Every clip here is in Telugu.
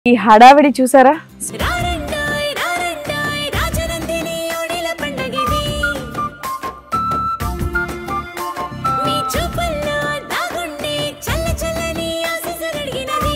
ఈ హడావిడి చూసారా రారండాయ్ రారండాయ్ రాజనందిని ఓడిల పండగిది మీ చూపుల్లో దాగుండే చల్ల చల్లని ఆశీస్సులడిగినది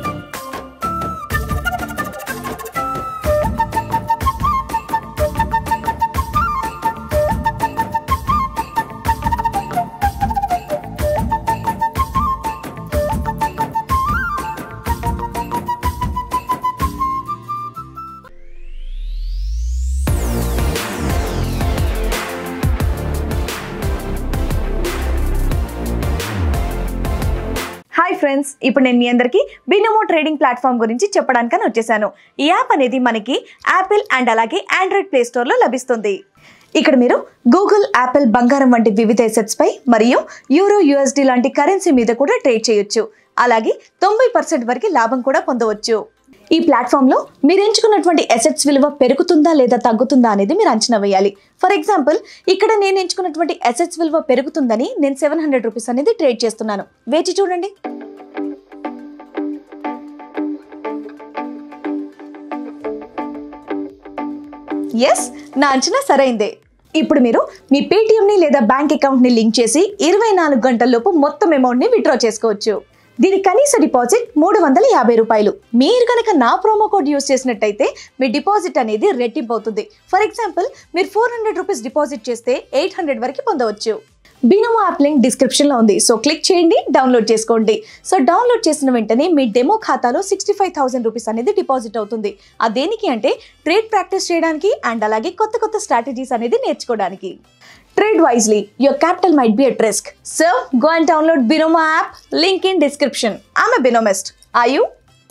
హాయ్ ఫ్రెండ్స్ ఇప్పుడు నేను మీ అందరికీ బినోమో ట్రేడింగ్ ప్లాట్ఫామ్ గురించి చెప్పడానికని వచ్చేసాను ఈ యాప్ అనేది మనకి యాపిల్ అండ్ అలాగే ఆండ్రాయిడ్ ప్లే స్టోర్లో లభిస్తుంది ఇక్కడ మీరు గూగుల్ యాపిల్ బంగారం వంటి వివిధ ఎసెట్స్ పై మరియు యూరో యూఎస్డి లాంటి కరెన్సీ మీద కూడా ట్రేడ్ చేయొచ్చు అలాగే తొంభై పర్సెంట్ వరకు లాభం కూడా పొందవచ్చు ఈ ప్లాట్ఫామ్లో మీరు ఎంచుకున్నటువంటి ఎసెట్స్ విలువ పెరుగుతుందా లేదా తగ్గుతుందా అనేది మీరు అంచనా వేయాలి ఫర్ ఎగ్జాంపుల్ ఇక్కడ నేను ఎంచుకున్నటువంటి ఎసెట్స్ విలువ పెరుగుతుందని నేను సెవెన్ హండ్రెడ్ రూపీస్ అనేది ట్రేడ్ చేస్తున్నాను వేచి చూడండి ఎస్ నా అంచనా సరైందే ఇప్పుడు మీరు మీ పేటిఎంని లేదా బ్యాంక్ అకౌంట్ని లింక్ చేసి ఇరవై నాలుగు గంటల్లోపు మొత్తం అమౌంట్ని విత్డ్రా చేసుకోవచ్చు దీని కనీస డిపాజిట్ మూడు వందల యాభై రూపాయలు మీరు కనుక నా ప్రోమో కోడ్ యూస్ చేసినట్టయితే మీ డిపాజిట్ అనేది రెట్టింపు అవుతుంది ఫర్ ఎగ్జాంపుల్ మీరు ఫోర్ హండ్రెడ్ రూపీస్ డిపాజిట్ చేస్తే ఎయిట్ హండ్రెడ్ వరకు పొందవచ్చు బినోమో యాప్ లింక్ డిస్క్రిప్షన్లో ఉంది సో క్లిక్ చేయండి డౌన్లోడ్ చేసుకోండి సో డౌన్లోడ్ చేసిన వెంటనే మీ డెమో ఖాతాలో సిక్స్టీ ఫైవ్ థౌసండ్ రూపీస్ అనేది డిపాజిట్ అవుతుంది అదేనికి అంటే ట్రేడ్ ప్రాక్టీస్ చేయడానికి అండ్ అలాగే కొత్త కొత్త స్ట్రాటజీస్ అనేది నేర్చుకోవడానికి trade wisely your capital might be at risk so go and download Binomo app link in description I'm a Binomist I you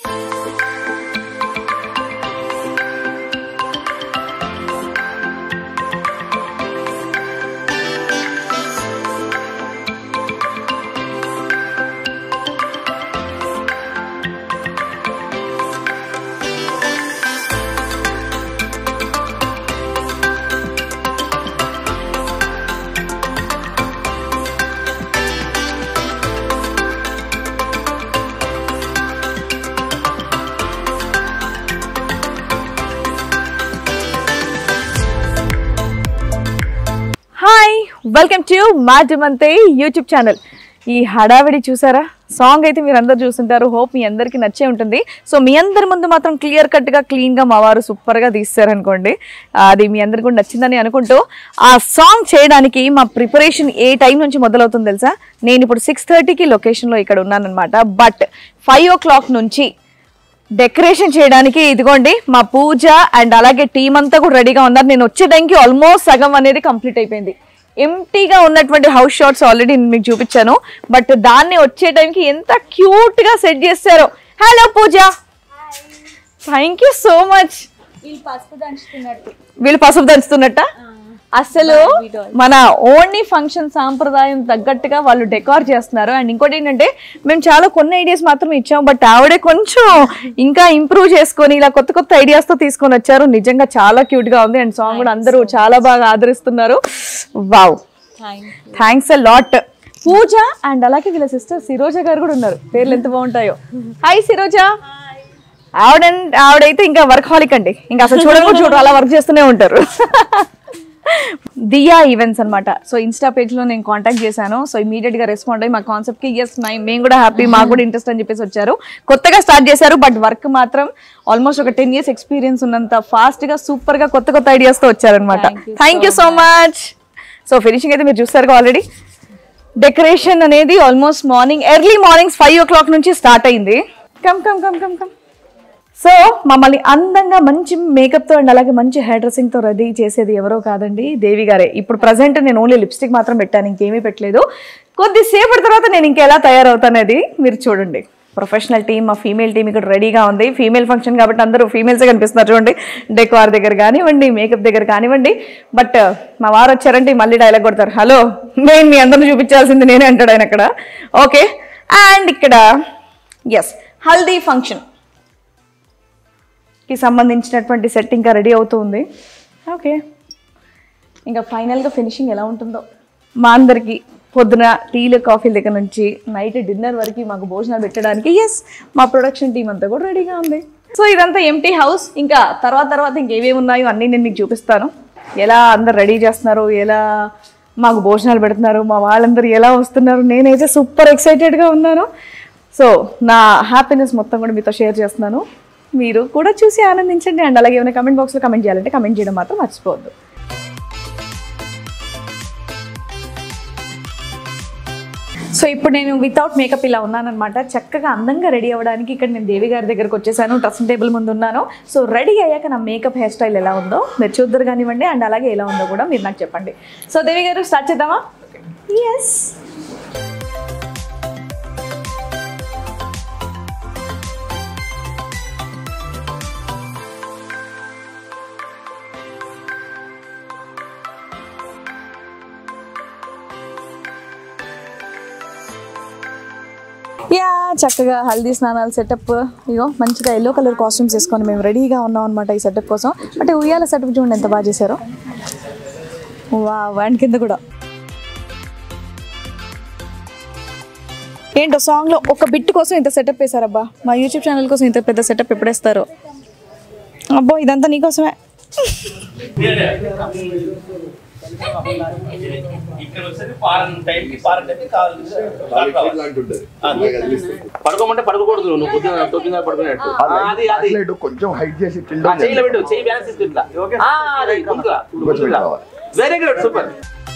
hi welcome to Matamanthe YouTube channel ఈ హడావిడి చూసారా సాంగ్ అయితే మీరు అందరు చూస్తుంటారు హోప్ మీ అందరికీ నచ్చే ఉంటుంది సో మీ అందరి ముందు మాత్రం క్లియర్ కట్గా క్లీన్గా మా వారు సూపర్గా తీస్తారనుకోండి అది మీ అందరికి కూడా నచ్చిందని అనుకుంటూ ఆ సాంగ్ చేయడానికి మా ప్రిపరేషన్ ఏ టైం నుంచి మొదలవుతుంది తెలుసా నేను ఇప్పుడు సిక్స్ థర్టీకి లొకేషన్లో ఇక్కడ ఉన్నానన్నమాట బట్ ఫైవ్ ఓ క్లాక్ నుంచి డెకరేషన్ చేయడానికి ఇదిగోండి మా పూజ అండ్ అలాగే టీం అంతా కూడా రెడీగా ఉన్నారు నేను వచ్చే టైంకి ఆల్మోస్ట్ సగం అనేది కంప్లీట్ అయిపోయింది ఎంటీగా ఉన్నటువంటి హౌస్ షాట్స్ ఆల్రెడీ నేను మీకు చూపించాను బట్ దాన్ని వచ్చే టైంకి ఎంత క్యూట్ గా సెట్ చేశారో hello Pooja thank you so much వీళ్ళు పసుపు దంచుతున్నట్టు వీళ్ళు పసుపు దంచుతున్నట్ట అసలు మన ఓన్లీ ఫంక్షన్ సాంప్రదాయం తగ్గట్టుగా వాళ్ళు డెకార్ చేస్తున్నారు అండ్ ఇంకోటి ఏంటంటే మేము చాలా కొన్ని ఐడియాస్ మాత్రం ఇచ్చాం బట్ ఆవిడే కొంచెం ఇంకా ఇంప్రూవ్ చేసుకొని ఇలా కొత్త కొత్త ఐడియాస్ తో తీసుకొని వచ్చారు నిజంగా చాలా క్యూట్ గా ఉంది అండ్ సాంగ్ కూడా అందరూ చాలా బాగా ఆదరిస్తున్నారు wow thanks a lot Pooja and అలాగే వీళ్ళ సిస్టర్ సిరోజా గారు కూడా ఉన్నారు పేర్లు ఎంత బాగుంటాయో హాయ్ సిరోజా ఆవిడ ఆవిడైతే ఇంకా వర్క్ హాలిక్ అండి ఇంకా అసలు చూడను కూడా చూడరు అలా వర్క్ చేస్తూనే ఉంటారు దియా ఈవెంట్స్ అన్నమాట సో ఇన్స్టా పేజ్ లో నేను కాంటాక్ట్ చేశాను సో ఇమీడియట్ గా రెస్పాండ్ అయ్యి మా కాన్సెప్ట్ కి ఎస్ మేము కూడా హ్యాపీ మాకు కూడా ఇంట్రెస్ట్ అని చెప్పేసి వచ్చారు కొత్తగా స్టార్ట్ చేశారు బట్ వర్క్ మాత్రం ఆల్మోస్ట్ ఒక టెన్ ఇయర్స్ ఎక్స్పీరియన్స్ ఉన్నంత ఫాస్ట్ గా సూపర్ గా కొత్త కొత్త ఐడియాస్ తో వచ్చారనమాట thank you so much so finishing అయితే మీరు చూస్తారు ఆల్రెడీ డెకరేషన్ అనేది almost morning early mornings five o'clock నుంచి స్టార్ట్ అయింది come come come come come so మమ్మల్ని అందంగా మంచి మేకప్తో అండ్ అలాగే మంచి హెయిర్ డ్రెస్సింగ్తో రెడీ చేసేది ఎవరో కాదండి దేవి గారే ఇప్పుడు ప్రజెంట్ నేను ఓన్లీ లిప్స్టిక్ మాత్రం పెట్టాను ఇంకేమీ పెట్టలేదు కొద్దిసేపటి తర్వాత నేను ఇంకెలా తయారవుతానేది మీరు చూడండి ప్రొఫెషనల్ టీమ్ మా ఫీమేల్ టీం ఇక్కడ రెడీగా ఉంది ఫీమేల్ ఫంక్షన్ కాబట్టి అందరూ ఫీమేల్సే కనిపిస్తున్నారు చూడండి డెకోర్ దగ్గర కానివ్వండి మేకప్ దగ్గర కానివ్వండి బట్ మా వారు వచ్చారంటే మళ్ళీ డైలాగ్ కొడతారు హలో నేను మీ అందరిని చూపించాల్సింది నేనే అంటాడు ఆయన అక్కడ ఓకే అండ్ ఇక్కడ ఎస్ హల్దీ ఫంక్షన్ కి సంబంధించినటువంటి సెట్ ఇంకా రెడీ అవుతూ ఉంది ఓకే ఇంకా ఫైనల్గా ఫినిషింగ్ ఎలా ఉంటుందో మా అందరికి పొద్దున టీలు కాఫీల దగ్గర నుంచి నైట్ డిన్నర్ వరకు మాకు భోజనాలు పెట్టడానికి ఎస్ మా ప్రొడక్షన్ టీం అంతా కూడా రెడీగా ఉంది సో ఇదంతా ఎంటీ హౌస్ ఇంకా తర్వాత తర్వాత ఇంకేమేమి ఉన్నాయో అన్నీ నేను మీకు చూపిస్తాను ఎలా అందరు రెడీ చేస్తున్నారు ఎలా మాకు భోజనాలు పెడుతున్నారు మా వాళ్ళందరూ ఎలా వస్తున్నారు నేనైతే సూపర్ ఎక్సైటెడ్గా ఉన్నాను సో నా హ్యాపీనెస్ మొత్తం కూడా మీతో షేర్ చేస్తున్నాను మీరు కూడా చూసి ఆనందించండి అండ్ అలాగే ఏమైనా కమెంట్ బాక్స్లో కమెంట్ చేయాలంటే కమెంట్ చేయడం మాత్రం మర్చిపోవద్దు సో ఇప్పుడు నేను వితౌట్ మేకప్ ఇలా ఉన్నానన్నమాట చక్కగా అందంగా రెడీ అవ్వడానికి ఇక్కడ నేను దేవి గారి దగ్గరకు వచ్చేసాను డ్రెస్సింగ్ టేబుల్ ముందు ఉన్నాను సో రెడీ అయ్యాక నా మేకప్ హెయిర్ స్టైల్ ఎలా ఉందో మీరు చూద్దరు కానివ్వండి అండ్ అలాగే ఎలా ఉందో కూడా మీరు నాకు చెప్పండి సో దేవి గారు స్టార్ట్ చేద్దామా ఎస్ యా చక్కగా హల్దీ స్నానాలు సెటప్ ఇగో మంచిగా ఎల్లో కలర్ కాస్ట్యూమ్స్ వేసుకొని మేము రెడీగా ఉన్నాం అనమాట ఈ సెటప్ కోసం అంటే ఉయ్యాల సెటప్ చూడండి ఎంత బాగా చేశారో వా వాడి కింద కూడా ఏంటో సాంగ్లో ఒక బిట్ కోసం ఇంత సెటప్ వేశారబ్బా మా యూట్యూబ్ ఛానల్ కోసం ఇంత పెద్ద సెటప్ ఎప్పుడేస్తారో అబ్బో ఇదంతా నీకోసమే ఇక్కడ వచ్చేది ఫారెన్ టైంకి ఫారెన్ టైంకి కాదు పడుకోమంటే పడుకోకూడదు నువ్వు పొద్దున తొమ్మిది పడుకునేట్టు అది అది లైట్ కొంచెం హైట్ చేసి ఆ, tilde చెయ్యిలో పెట్టు చెయ్యి బ్యాలెన్స్ ఇస్తూ ఇట్లా ఆ, అది ముందుగా కొంచెం కావాలి. వెరీ గుడ్ సూపర్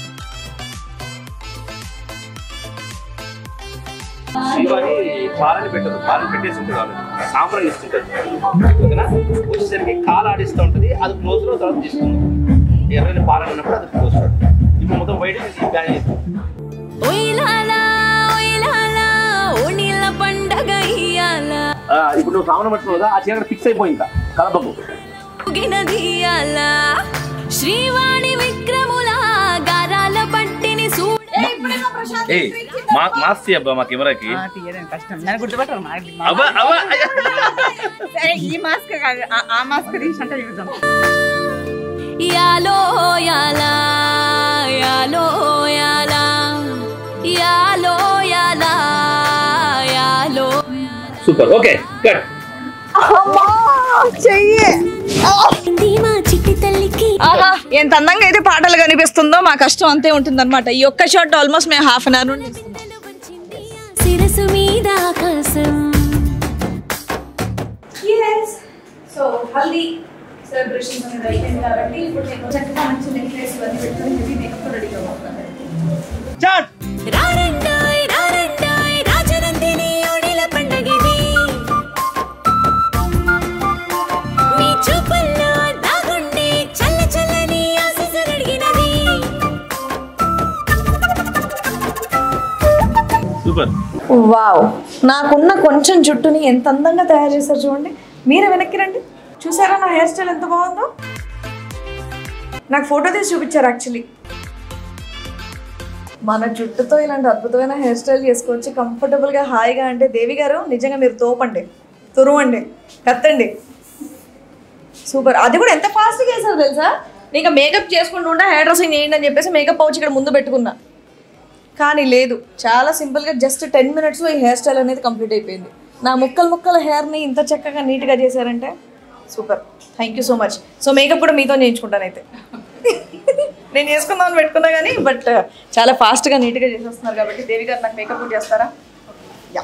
శివాని పాలని పెట్టదు పాలని పెట్టేసి ఉంటుంది వాళ్ళు సాంబ్రాన్ని ఇస్తుంటుంది ఓకేనా వచ్చేసరికి కాలు ఆడిస్తూ ఉంటుంది అది క్లోజ్ లో తర్వాత తీసుకుంది ఎర్రని పాలని ఉన్నప్పుడు అది క్లోజ్ ఇప్పుడు మొత్తం బయట బ్యాన్ చేస్తుంది ఒయిలాలా ఒయిలాలా ఓణిల పండగ ఇయ్యాల ఆ, ఇప్పుడు నువ్వు సామాన్ పట్టుకున్నావు కదా ఆ చీర ఫిక్స్ అయిపోయి ఇంకా కలపకు గినదియాల శ్రీవాణి విక్రముల గారాల పట్టిని చూడ ఏ మా మాస్తి అబ్బా మా కెమెరాకి తీయడం కష్టం నన్ను గుర్తుపట్టరు మా- మా- అబ్బా అబ్బా సరే, ఈ మాస్క్ కాదు ఆ- ఆ మాస్క్ తీసినట్టే చూద్దాం యాలో యాలా యాలో యాలా యాలో యాలా యాలో సూపర్ ఓకే కట్ మా చిట్టి తల్లికి ఆహా ఎంత అందంగా అయితే పాటలు కనిపిస్తుందో మా కష్టం అంతే ఉంటుందన్నమాట ఈ ఒక్క షాట్ ఆల్మోస్ట్ మేము హాఫ్ అన్ అవర్ నుండి శిరసు మీద ఆకాశం సో హల్దీ సెలబ్రేషన్స్ అనేది అయిపోయింది కాబట్టి ఇప్పుడు నేను చక్కగా మంచి నెక్లెస్ ఇవన్నీ పెట్టుకొని హెవీ మేకప్ రెడీగా ఉన్నాను రారండాయ్ రారండాయ్ రాజనందిని ఓడిల పండగిది మీ చూపుల్లో దాగుండే చల్ల చల్లని ఆశీస్సులడిగినది సూపర్ వావ్ నాకున్న కొంచెం జుట్టుని ఎంత అందంగా తయారు చేశారు చూడండి మీరే వెనక్కి రండి చూసారా నా హెయిర్ స్టైల్ ఎంత బాగుందో నాకు ఫోటో తీసి చూపించారు యాక్చువల్లీ మన జుట్టుతో ఇలాంటి అద్భుతమైన హెయిర్ స్టైల్ చేసుకోవచ్చు కంఫర్టబుల్గా హాయిగా అంటే దేవి గారు నిజంగా మీరు తోపండి తురువండి కత్తండి సూపర్ అది కూడా ఎంత ఫాస్ట్గా వేసారు తెలుసా నీకు మేకప్ చేసుకుంటూ ఉంటే హెయిర్ డ్రెస్సింగ్ చేయండి అని చెప్పేసి మేకప్ పౌచ్ ఇక్కడ ముందు పెట్టుకున్నా కానీ లేదు చాలా సింపుల్గా జస్ట్ టెన్ మినిట్స్లో ఈ హెయిర్ స్టైల్ అనేది కంప్లీట్ అయిపోయింది నా ముక్కలు ముక్కల హెయిర్ని ఇంత చక్కగా నీట్గా చేశారంటే super thank you so much so makeup కూడా మీతో చేయించుకుంటాను అయితే నేను చేసుకుందామని పెట్టుకున్నా కానీ బట్ చాలా ఫాస్ట్గా నీట్గా చేసేస్తున్నారు కాబట్టి దేవి గారు నాకు మేకప్ కూడా చేస్తారా యా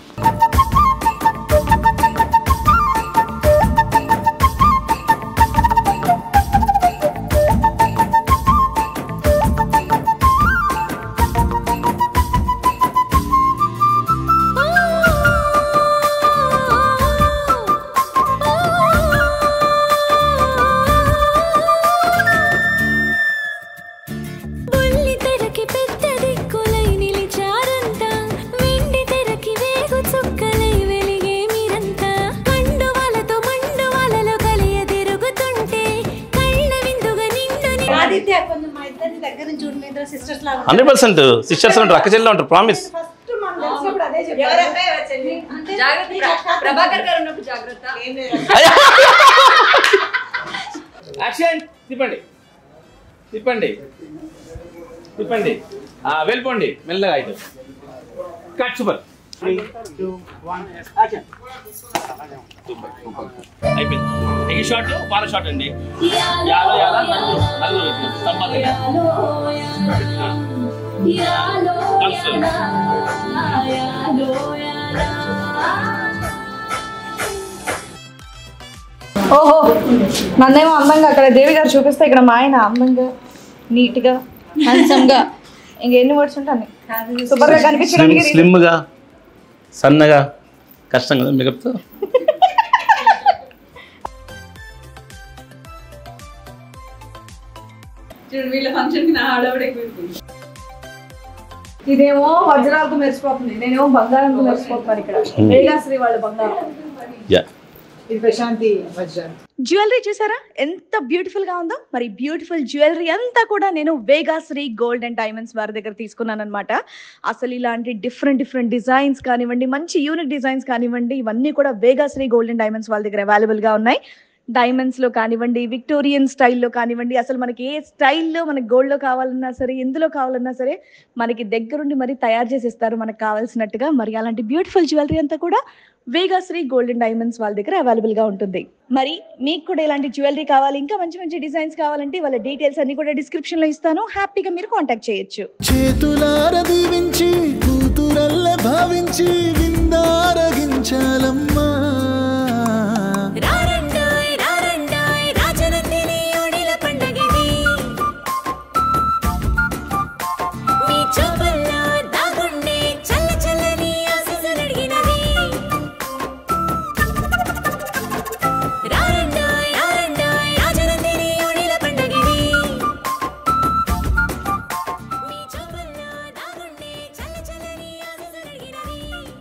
బుల్లి తెరకి పెద్ద దిక్కులై నిలిచారంట వెండి తెరకి వేగు చుక్కలై వెలిగే మీరంతా కండువాలతో మండువాలలో కలియ తిరుగుతుంటే కళ్ళ విందుగా నిండు ఆదిత్య కొంచెం మా ఇద్దరిని దగ్గర నుంచి చూడు మీ ఇద్దరు సిస్టర్స్ లాగా హండ్రెడ్ పర్సెంట్ సిస్టర్స్ ఉంటారు అక్క చెల్లెలు ఉంటారు ప్రామిస్ ఫస్ట్ మనం తెలిసినప్పుడు అదే చెప్పారు ప్రభాకర్ గారు ఉన్నప్పుడు జాగ్రత్త యాక్షన్ తిప్పండి తిప్పండి తిప్పండి ఆ, వెళ్ళిపోండి మెల్లగా అయితే కట్ సూపర్ సూపర్ సూపర్ అయిపోయింది ఈ షాట్ వాళ్ళ షాట్ అండి యాలో యాలో నలుగురు నలుగురు వ్యక్తులు స్తంభాలు ఓహో నన్నేమో అందంగా అక్కడ దేవి గారు చూపిస్తే ఇక్కడ మా ఆయన అందంగా నీట్ గా హ్యాండ్సమ్ గా ఇంకెన్ని వర్డ్స్ ఉంటాయి సూపర్ గా కనిపించడానికి reason- స్లిమ్గా సన్నగా కష్టం కదా మేకప్తో ఇదేమో వజ్రాలతో మెరిసిపోతుంది నేనేమో బంగారంతో మెరిసిపోతున్నాను ఇక్కడ వేగాశ్రీ వాళ్ళ బంగారం యా ఇది ప్రశాంతి వజ్రాలు జ్యువెలరీ చూసారా ఎంత బ్యూటిఫుల్ గా ఉందో మరి బ్యూటిఫుల్ జ్యువెలరీ అంతా కూడా నేను వేగాశ్రీ గోల్డ్ అండ్ డైమండ్స్ వారి దగ్గర తీసుకున్నాను అనమాట అసలు ఇలాంటి డిఫరెంట్ డిఫరెంట్ డిజైన్స్ కానివ్వండి మంచి యూనిక్ డిజైన్స్ కానివ్వండి ఇవన్నీ కూడా వేగాశ్రీ గోల్డ్ అండ్ డైమండ్స్ వాళ్ళ దగ్గర అవైలబుల్ గా ఉన్నాయి డైమండ్స్ లో కానివ్వండి విక్టోరియన్ స్టైల్లో కానివ్వండి అసలు మనకి ఏ స్టైల్లో మనకి గోల్డ్ లో కావాలన్నా సరే ఎందులో కావాలన్నా సరే మనకి దగ్గరుండి మరి తయారు చేసి ఇస్తారు మనకు కావాల్సినట్టుగా మరి అలాంటి బ్యూటిఫుల్ జ్యువెలరీ అంతా కూడా వేగాశ్రీ గోల్డ్ అండ్ డైమండ్స్ వాళ్ళ దగ్గర అవైలబుల్ గా ఉంటుంది మరి మీకు కూడా ఇలాంటి జ్యువెలరీ కావాలి ఇంకా మంచి మంచి డిజైన్స్ కావాలంటే వాళ్ళ డీటెయిల్స్ అన్ని కూడా డిస్క్రిప్షన్ లో ఇస్తాను హ్యాపీగా మీరు కాంటాక్ట్ చేయొచ్చు చేతులార దీవించి కూతురల్ల భావించి విందారగించాలమ్మా రారండాయ్ రారండాయ్ రాజనందిని ఓడిల పండగిది మీ చూపుల్లో దాగుండే చల్ల చల్లని ఆశీస్సులడిగినది రారండాయ్ రారండాయ్ రాజనందిని ఓడిల పండగిది మీ చూపుల్లో దాగుండే చల్ల చల్లని ఆశీస్సులడిగినది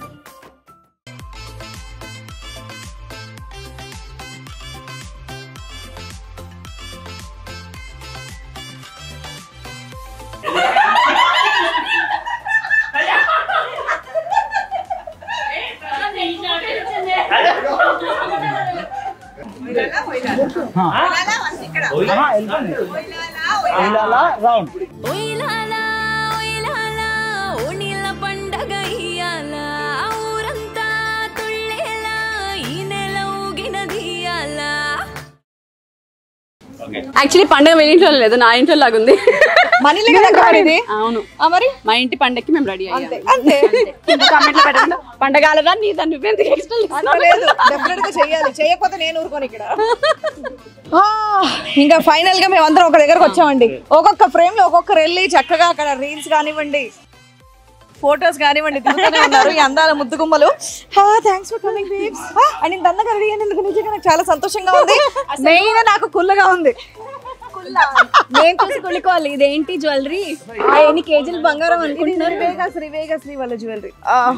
ఒయిలాలా ఒయిలాలా ఓణిల పండగ ఇయ్యాల ఊరంతా తుళ్ళేలా ఈ నెల ఊగినదియాల ఓకే యాక్చువల్లీ పండగ మీ ఇంట్లో లేదు నా ఇంట్లో లాగుంది మనీలే కదా కావాలి ఇది అవును ఆ మరి మా ఇంటి పండగకి మేము రెడీ అయ్యాం అంతే కామెంట్లో పెట్టకుండా పండగ ఆలదా నీ దాన్ని నువ్వెందుకు ఎక్స్ట్రా అంత లేదు డెఫినెట్ గా చెయ్యాలి చేయకపోతే నేను ఊరుకోను ఇక్కడ ఆ, ఇంకా ఫైనల్ గా మేము అందరం ఒక దగ్గరకు వచ్చామండి ఒక్కొక్క ఫ్రేమ్ లో ఒక్కొక్కరు వెళ్ళి చక్కగా అక్కడ రీల్స్ కానివ్వండి ఫోటోస్ కానివ్వండి దిగుతూనే ఉన్నారు ఈ అందాల ముద్దు గుమ్మలు thanks for coming babes and ఇంత అందంగా రెడీ అయినందుకు నిజంగా నాకు చాలా సంతోషంగా ఉంది మెయిన్ నాకు కుల్లగా ఉంది నేను చూసి కొనుక్కోవాలి ఇదేంటి జ్యువెలరీ ఎన్ని కేజీలు బంగారం అనుకుంటున్నారు వేగశ్రీ వేగశ్రీ వాళ్ళ జ్యువెలరీ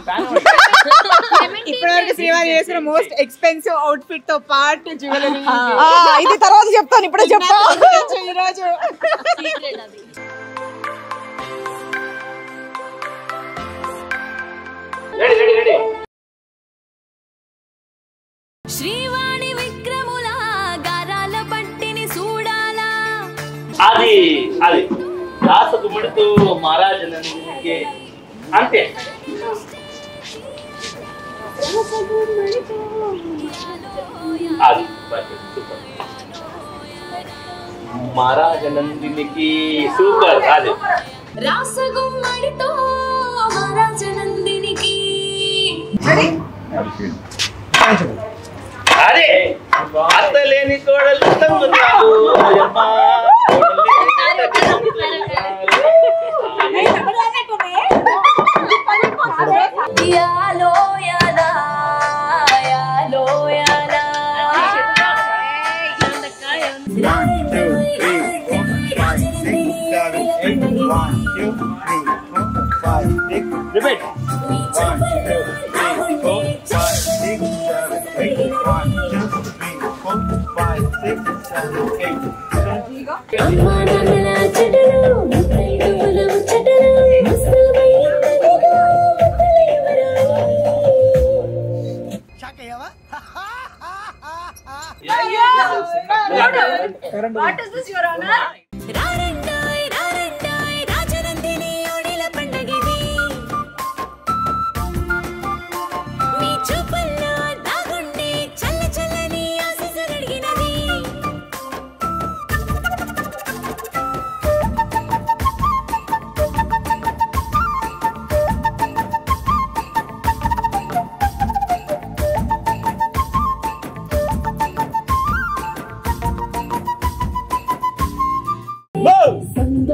ఇప్పటివరకు శ్రీవారి చేసిన మోస్ట్ ఎక్స్పెన్సివ్ అవుట్ఫిట్ తో పాటు జ్యువెలరీ ఇది తర్వాత చెప్తాను ఇప్పుడే చెప్తా ఈరోజు ready ready ready Srivani Vikramula గారాల పట్టిని చూడాలా అది అది దాస గుమ్మడితో మహారాజనందినికి అంతే అది సూపర్ మహారాజనందినికి సూపర్ అది రాసగుమ్మడితో మహారాజనందినికి అరే అత్త లేని కోడలు తంగుతారు ఓయమ్మా, కోడలు లేని యాలో యాలా యాలో యాలా రిపీట్ అమ్మా నాన్నల చెడలు ముత్తైదువుల ముచ్చటలు ముస్తాబయ్యిందదిగో ముత్తలయువరాలు. రారండాయ్ రారండాయ్ రాజనందిని ఓడిల పండగిది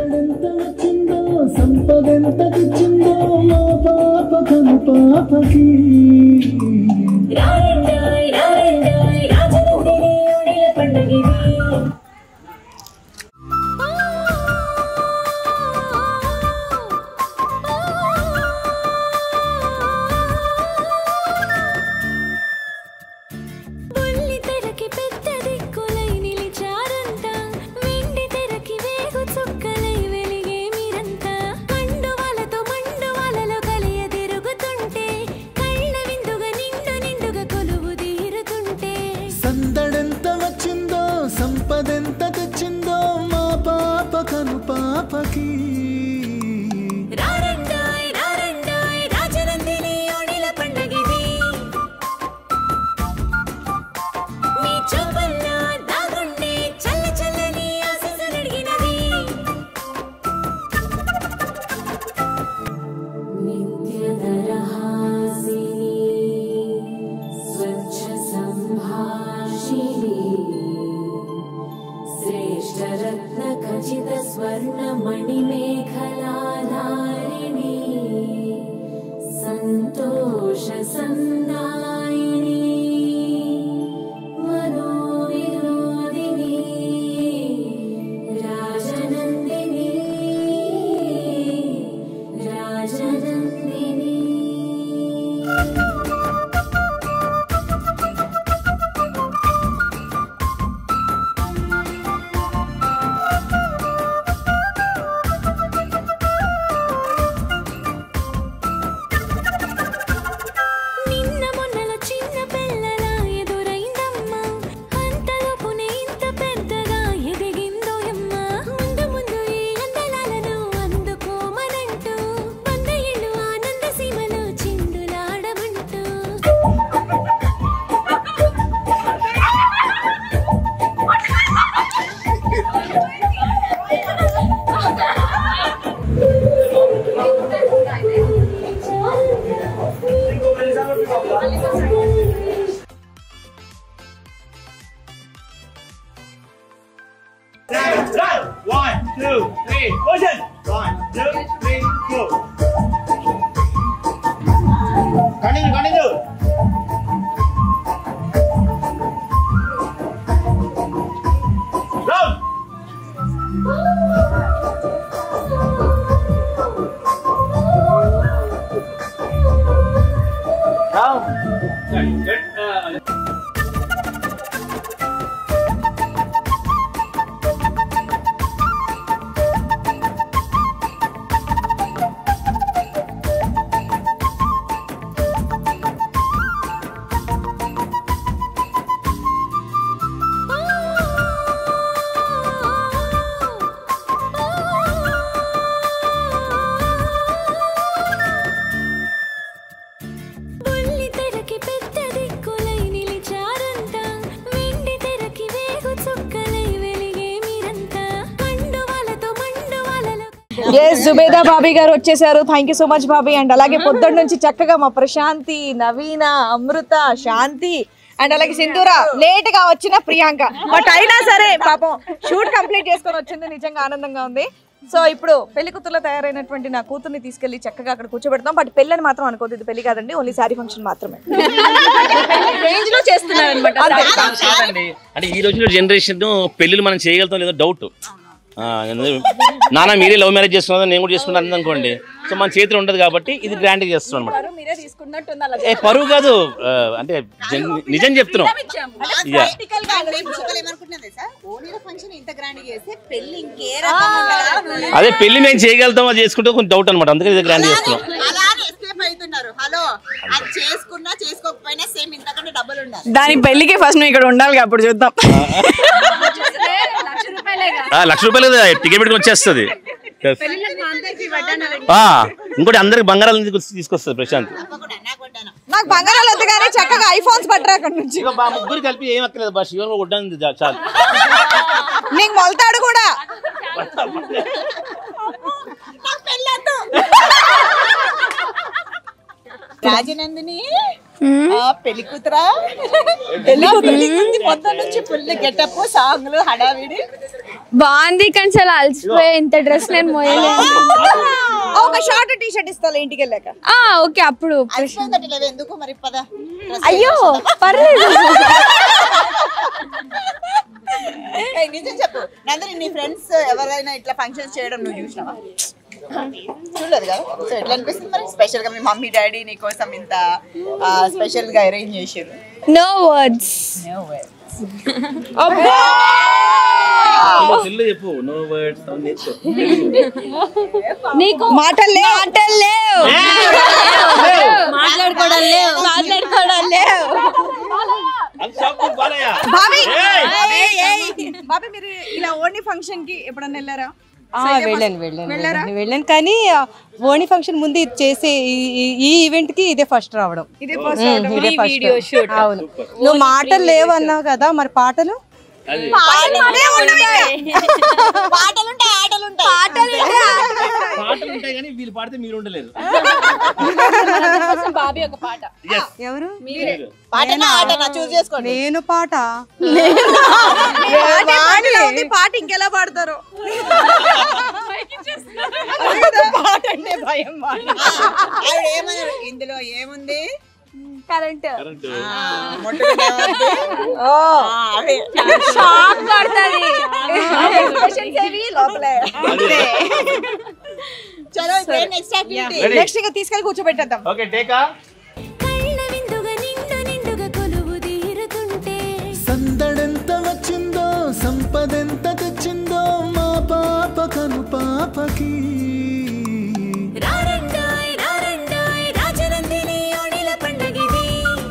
సందడెంత వచ్చిందో సంపదెంత తెచ్చిందో మా పాప కను పాపకి రారండాయ్ రారండాయ్ రాజనందిని ఓడిల పండగిది బుల్లి తెరకి పెద్ద దిక్కులై నిలిచారంతా వెండి తెరకి వేగు చుక్కలై వెలిగే మీరంతా మండువలతో మండువలలో కలియ తిరుగుతుంటే కళ్ళ విందుగా నిండు నిండుగా కొలువు తీరుతుంటే సందడెంత వచ్చిందో సంపదెంత తెచ్చిందో మా పాప కను పాపకి రారండాయ్ రారండాయ్ రాజనందిని ఓడిల పండగిది మీ చూపల్లో దాగుండే చల్ల చల్లని ఆశీస్సులడిగినది నిత్యదరహాసిని స్వచ్ఛ సంభాషిణి శ్రేష్టరత్న ఖచిత స్వర్ణ మణిమేఖలాధారిణి సంతోష సందాయిని మనోవినోదిని రాజనందిని రాజనందిని నిన్న మొన్నల చిన్న పిల్లలా ఎదురైందమ్మా అంతలోపునే ఇంత పెద్దగా ఎదిగిందోయమ్మ ముందు ముందు ఈ అందలాలను అందుకోమనంటూ వంద ఏళ్ళు ఆనంద సీమలో చిందులాడమంటూ One, two, three, motion! One, two, three, go! Continue, continue! Round! Round! Sorry, good. Uh, బుల్లి తెరకి పెద్ద దిక్కులై నిలిచారంతా వెండి తెరకి వేగు చుక్కలై వెలిగే మీరంతా మండువలతో మండువలలో ఎస్ జుబేదా బాబీ గారు వచ్చేసారు thank you so much Bobby and అలాగే పొద్దున్న నుంచి చక్కగా మా ప్రశాంతి నవీన అమృత శాంతి అండ్ అలాగే సింధూర లేట్ గా వచ్చిన ప్రియాంక బట్ అయినా సరే పాపం షూట్ కంప్లీట్ చేసుకొని వచ్చింది నిజంగా ఆనందంగా ఉంది సో ఇప్పుడు పెళ్లి కూతురులో తయారైనటువంటి నా కూతుర్ని తీసుకెళ్లి చక్కగా అక్కడ కూర్చోబెడతాం బట్ పెళ్ళని మాత్రం అనుకోదు ఇది పెళ్లి కాదండి ఓన్లీ శారీ ఫంక్షన్ మాత్రమే రేంజ్ లో చేస్తున్నారు అనమాట కాదండి అంటే ఈ రోజుల్లో జనరేషన్ పెళ్ళిళ్ళు మనం చేయగలుగుతాం లేదో డౌట్ నాన్న మీరే లవ్ మ్యారేజ్ చేసుకున్నా నేను కూడా చేసుకున్నాను అనుకోండి సో మన చేతిలో ఉండదు కాబట్టి ఇది గ్రాండ్ గా చేస్తున్నాం అనమాట మీరే తీసుకున్నట్టు ఉంది అలా ఏ పరువు కాదు ఆ, అంటే జన్- నిజం చెప్తున్నాం ఇక ఏమనుకుంటున్నది సార్ ఓణీల ఫంక్షన్ ఇంత గ్రాండ్ చేస్తే పెళ్లి ఇంకే రకంగా ఉండాలి అదే పెళ్లి మేము చేయగలుగుతాం అది చేసుకుంటే కొంచెం డౌట్ అనమాట అందుకని ఇది గ్రాండ్ చేస్తున్నాం అలానే ఎస్కేప్ అవుతున్నారు హలో అది చేసుకున్నా చేసుకోకపోయినా సేమ్ ఇంతకంటే డబ్బులు ఉండాలి దాని పెళ్లికి ఫస్ట్ నువ్వు ఇక్కడ ఉండాలి అప్పుడు చూద్దాం ఆ, లక్ష రూపాయలు కదా టికెట్ పెట్టుకుని వచ్చేస్తుంది ఆ, ఇంకోటి అందరికి బంగారాలు తీసుకొ- తీసుకొస్తుంది ప్రశాంత్ తప్పకుండా నాకు కొట్టాను నాకు బంగారాలు వద్దు కానీ చక్కగా ఐఫోన్స్ పట్టరా అక్కడ నుంచి ఇక మా ముగ్గురు కలిపి ఏం అక్కర్లేదు బా శివన్ కొట్టడానికి చా- చాలు నీకు మొలతాడు కూడా రాజనందిని ఆ పెళ్లి కూతురా పెళ్లి కూతురు పొద్దున్న నుంచి ఫుల్ గెటప్ సాంగ్లు హడావిడి బాగుంది కానీ చాలా అలసిపోయే ఇంత డ్రెస్ నేను మోయలేదు ఒక షార్ట్ టీ షర్ట్ ఇస్తా ఇంటికి వెళ్ళాక ఆ, ఓకే అప్పుడు అలసిపోయిందట లేదు ఎందుకు మరి పద Dress అయ్యో వేసుకుందాం. పర్లేదు ఏయ్, నిజం చెప్పు నందరి నీ ఫ్రెండ్స్ ఎవరైనా ఇట్లా ఫంక్షన్స్ చేయడం నువ్వు చూసినావా చూడలేదు కదా సో ఎట్లా అనిపిస్తుంది మరి స్పెషల్ గా మీ మమ్మీ డాడీ నీ కోసం ఇంత స్పెషల్ గా అరేంజ్ చేసారు నో వర్డ్స్ తెలుగు చెప్పు నో వర్డ్స్ నీకు మాటలు లేవు మాటలు లేవు మాట్లాడుకోవడం లేవు మాట్లాడుకోవడం లేవు బాలయ్య బాబీ బాబీ మీరు ఇలా ఓన్లీ ఫంక్షన్ కి ఎప్పుడన్నా వెళ్ళారా ఆ, వెళ్ళాను వెళ్ళాను వెళ్ళాను వెళ్ళాను కానీ ఆ, ఓణి ఫంక్షన్ ముందు ఇది చేసే ఈ- ఈ- ఈ ఈవెంట్ కి ఇదే ఫస్ట్ రావడం ఇదే ఫస్ట్ ఉమ్, ఇదే ఫస్ట్ అవును నువ్వు మాటలు లేవు అన్నావు కదా మరి పాటలు పాటలుంటాయి ఆటలుంటాయి పాటలు ఉంటాయి కానీ వీళ్ళు పాడితే మీరు ఉండలేరు బాబీ ఒక పాట ఎవరు పాటనా ఆటనా చూస్ చేసుకోండి నేను పాట పాటలో ఉంది, పాట ఇంకెలా పాడతారు పాట అంటే భయం ఆవిడ ఏమన్నారు ఇందులో ఏముంది కరెంట్ ఆ, ముట్టుకుంటే ఏముంది? ఆ, అవే. షాక్ పడుతుంది లోపలే చలో ఇప్పుడు నెక్స్ట్ యాక్టివిటీ నెక్స్ట్ ఇంకా తీసుకెళ్ళి కూర్చోబెట్టేద్దాం ఓకే టేకా కళ్ళ విందుగా నిండు నిండుగా కొలువు తీరుతుంటే సందడెంత వచ్చిందో సంపదెంత తెచ్చిందో మా పాప కను పాపకి రారండాయ్ రారండాయ్ రాజనందిని ఓణిల పండగిది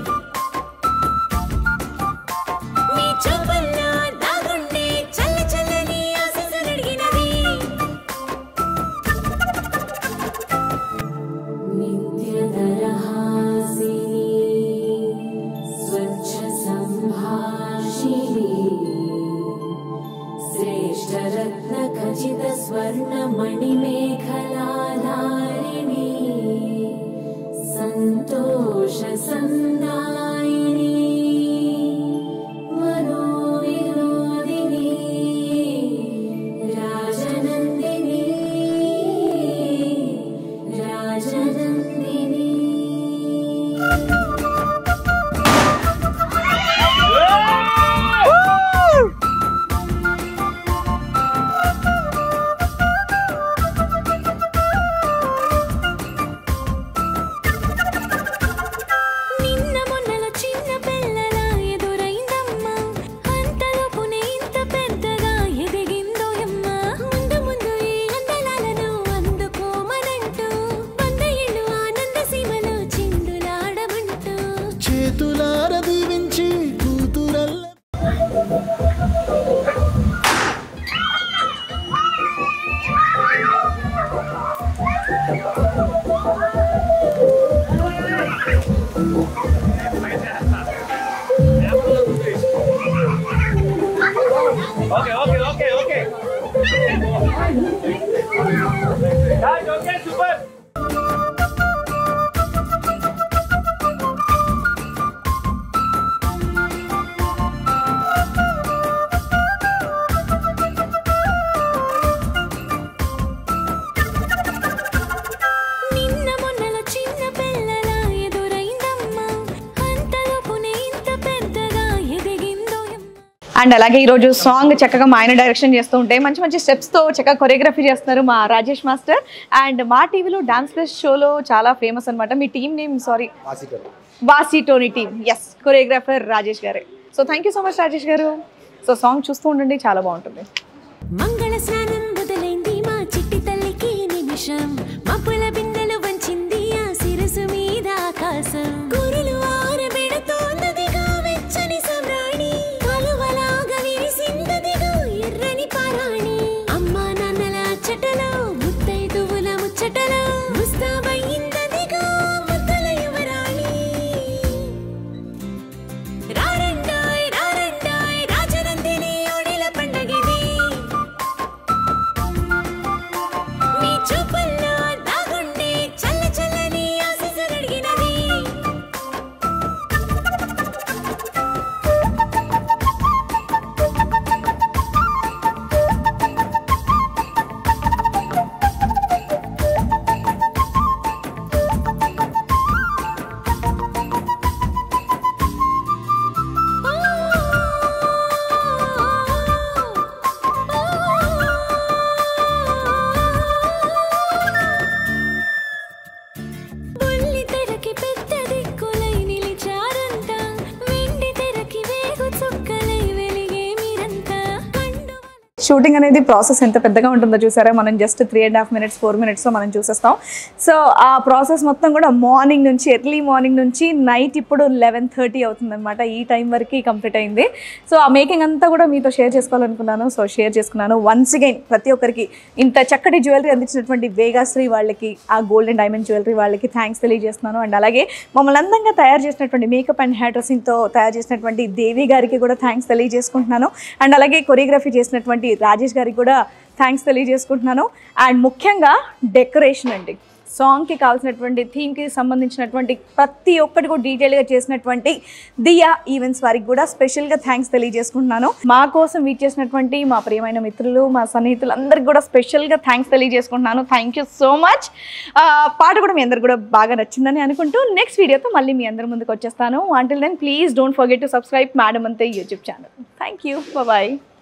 మీ చూపల్లో దాగుండే చల్ల చల్లని ఆశీస్సులడిగినది నిత్యదరహాసిని స్వచ్ఛ సంభాషిణి శ్రేష్టరత్న ఖచిత స్వర్ణ మణిమేఖలాధారిణి సంతోష సందాయిని మనోవినోదిని రాజనందిని రాజనందిని నిన్న మొన్నలో చిన్న పిల్లల ఎదురైందమ్మా అంతలోపునే ఇంత పెద్దగా ఎదిగిందో అమ్మ ముందు ముందు ఈ అందలాలను అందుకోమనంటూ వంద ఏళ్ళు ఆనంద సీమలో చిందులాడమంటూ చేతులార దీవించి కూతురల్ల okay okay okay okay okay super నిన్న మొన్నలో చిన్న పిల్లల ఎదురైందమ్మా అంతలోపునే ఇంత పెద్దగా ఎదిగిందో అమ్మ అండ్ అలాగే ఈ రోజు సాంగ్ చక్కగా మా ఆయన డైరెక్షన్ చేస్తూ ఉంటే మంచి మంచి స్టెప్స్ తో చక్కగా కొరియోగ్రఫీ చేస్తున్నారు మా రాజేష్ మాస్టర్ అండ్ మా టీవీలో డాన్స్ ప్లస్ షోలో చాలా ఫేమస్ అన్నమాట మీ team name sorry Vasi Tony team yes choreographer Rajesh గారే so thank you so much Rajesh గారు సో సాంగ్ చూస్తూ ఉండండి చాలా బాగుంటుంది మంగళ స్నానం మొదలైంది మా చిట్టి తల్లికి నిమిషం మబ్బుల బిందెలు వంచింది ఆ శిరసు మీద ఆకాశం కురులు ఆరబెడుతోందదిగా వెచ్చని సమ్రాణి కలువలాగా విరిసిందదిగా ఎర్రని పారాణి అమ్మా నాన్నల అచ్చటలో ముత్తైదువుల ముచ్చటలో ముస్తాబయ్యిందదిగా ముద్దల యువరాణి రారండాయ్ రారండాయ్ రాజనందిని ఓడిల పండగిది మీ చూపుల్లో షూటింగ్ అనేది ప్రాసెస్ ఎంత పెద్దగా ఉంటుందో చూసారా మనం just three and half minutes four మినిట్స్లో మనం చూసేస్తాం సో ఆ ప్రాసెస్ మొత్తం కూడా మార్నింగ్ నుంచి ఎర్లీ మార్నింగ్ నుంచి నైట్ ఇప్పుడు లెవెన్ థర్టీ అవుతుందన్నమాట ఈ టైం వరకు కంప్లీట్ అయింది సో ఆ మేకింగ్ అంతా కూడా మీతో షేర్ చేసుకోవాలనుకున్నాను సో షేర్ చేసుకున్నాను వన్స్ అగైన్ ప్రతి ఒక్కరికి ఇంత చక్కటి జ్యువెలరీ అందించినటువంటి వేగాశ్రీ వాళ్ళకి ఆ గోల్డ్ అండ్ డైమండ్ జ్యువెలరీ వాళ్ళకి థ్యాంక్స్ తెలియజేస్తున్నాను అండ్ అలాగే మమ్మల్ని అందంగా తయారు చేసినటువంటి మేకప్ అండ్ హెయిర్ డ్రెస్సింగ్తో తయారు చేసినటువంటి దేవి గారికి కూడా థ్యాంక్స్ తెలియజేసుకుంటున్నాను అండ్ అలాగే కొరియోగ్రఫీ చేసినటువంటి రాజేష్ గారికి కూడా థ్యాంక్స్ తెలియజేసుకుంటున్నాను అండ్ ముఖ్యంగా డెకరేషన్ అండి సాంగ్కి కావాల్సినటువంటి థీమ్కి సంబంధించినటువంటి ప్రతి ఒక్కటి కూడా డీటెయిల్గా చేసినటువంటి దియా ఈవెంట్స్ వారికి కూడా స్పెషల్గా థ్యాంక్స్ తెలియజేసుకుంటున్నాను మా కోసం వీచ్ చేసినటువంటి మా ప్రియమైన మిత్రులు మా సన్నిహితులు అందరికి కూడా స్పెషల్గా థ్యాంక్స్ తెలియజేసుకుంటున్నాను థ్యాంక్ యూ సో మచ్ పాట కూడా మీ అందరికి కూడా బాగా నచ్చిందని అనుకుంటూ నెక్స్ట్ వీడియోతో మళ్ళీ మీ అందరి ముందుకు వచ్చేస్తాను until then please don't forget to subscribe madam అంతే YouTube channel thank you bye